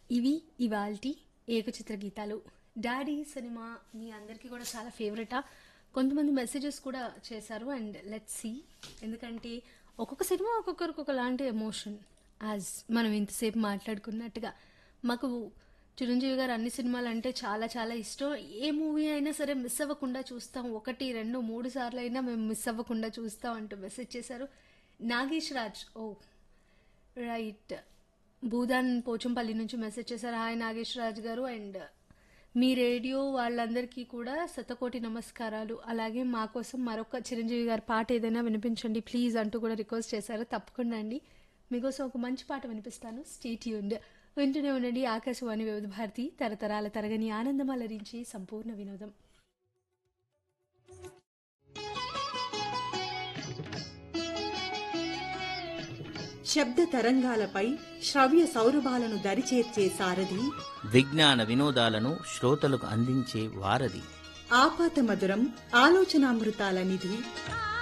ఇవి ఇవాల్టి ఏకచిత్ర గీతాలు డాడీ సినిమా మీ అందరికీ కూడా చాలా ఫేవరెటా కొంతమంది మెసేజెస్ కూడా చేశారు అండ్ లెట్ సి ఎందుకంటే ఒక్కొక్క సినిమా ఒక్కొక్కరికి ఒకలాంటి ఎమోషన్ యాజ్ మనం ఇంతసేపు మాట్లాడుకున్నట్టుగా మాకు చిరంజీవి గారు అన్ని సినిమాలు అంటే చాలా చాలా ఇష్టం ఏ మూవీ అయినా సరే మిస్ అవ్వకుండా చూస్తాం ఒకటి రెండు మూడు సార్లు అయినా మేము మిస్ అవ్వకుండా చూస్తాం అంటూ మెసేజ్ చేశారు నాగేష్ రాజ్ ఓ రైట్ భూదాన్ పోచంపల్లి నుంచి మెసేజ్ చేశారు హాయ్ నాగేష్ రాజ్ గారు అండ్ మీ రేడియో వాళ్ళందరికీ కూడా శతకోటి నమస్కారాలు అలాగే మా కోసం మరొక చిరంజీవి గారి పాట ఏదైనా వినిపించండి ప్లీజ్ అంటూ కూడా రిక్వెస్ట్ చేశారు తప్పకుండా అండి మీకోసం ఒక మంచి పాట వినిపిస్తాను స్టేట్ యూండ్ వింటూనే ఉండండి ఆకాశవాణి వివిధ భారతి తరతరాల తరగని ఆనందం అలరించి సంపూర్ణ వినోదం శబ్ద తరంగాలపై శ్రవ్య సౌరభాలను దరిచేర్చే సారథి విజ్ఞాన వినోదాలను శ్రోతలకు అందించే వారధి ఆపాత మధురం ఆలోచనామృతాల నిధి